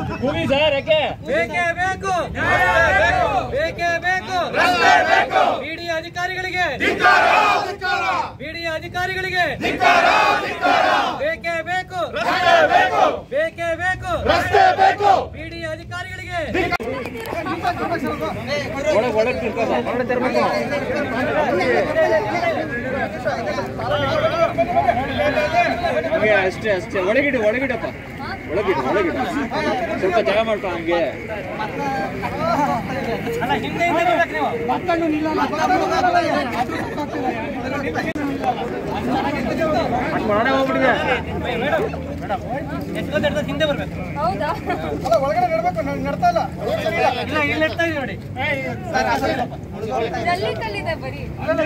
ಕೂಗಿ ಸರ್ ಯಾಕೆ ಬೇಕೇ ಬೇಕು ಬೇಕೇ ಬೇಕು ಬಿಡಿ ಅಧಿಕಾರಿಗಳಿಗೆ ಬಿಡಿ ಅಧಿಕಾರಿಗಳಿಗೆ ಬೇಕೇ ಬೇಕು ಬೇಕೇ ಬೇಕು ಬಿಡಿ ಅಧಿಕಾರಿಗಳಿಗೆ ಒಳಗೆ ಒಳಗೆ ತಿರ್ಕೋದ ಹೊರಗಡೆ ತಿರ್ಬೇಕು ಹಂಗೆ ಅಷ್ಟೇ ಅಷ್ಟೇ ಒಳಗಿಡು ಒಳಗಿಡಪ್ಪ ಒಳಗಿಡು ಒಳಗಿಡು ಸ್ವಲ್ಪ ಜಾಗ ಮಾಡ್ಕೊ ಹಂಗೆ ಅಲ್ಲ ಹಿಂದೆ ಹಿಂದೆ ಬರ್ಬೇಕು ನೀವು ಒಳಗಡೆ ಹೋಗ್ಬಿಟ್ಟಿದೆ ಎತ್ಕೊಂಡ್ ಎತ್ಕೊಂಡ್ ಹಿಂದೆ ಬರ್ಬೇಕು ಹೌದಾ ಇಲ್ಲ ಇಲ್ಲಿ ಇರ್ತಾ ಇದೀವಿ ನೋಡಿ ಜಲ್ಲಿ ಕಲ್ಲಿದೆ ಬರೀ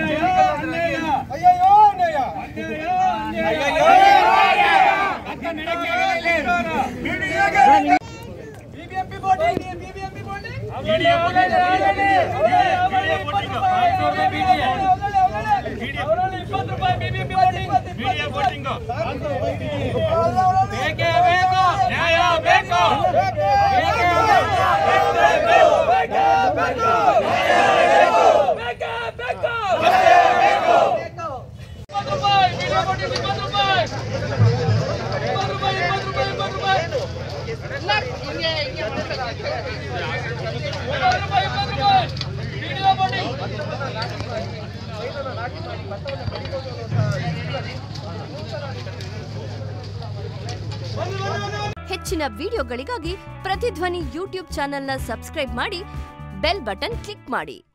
ಬೇಕೇ ಬೇಕು ನ್ಯಾಯ ಬೇಕು ಬೇಕೇ ಹೆಚ್ಚಿನ ವಿಡಿಯೋಗಳಿಗಾಗಿ ಪ್ರತಿಧ್ವನಿ ಯೂಟ್ಯೂಬ್ ಚಾನೆಲ್ನ ಸಬ್ಸ್ಕ್ರೈಬ್ ಮಾಡಿ ಬೆಲ್ ಬಟನ್ ಕ್ಲಿಕ್ ಮಾಡಿ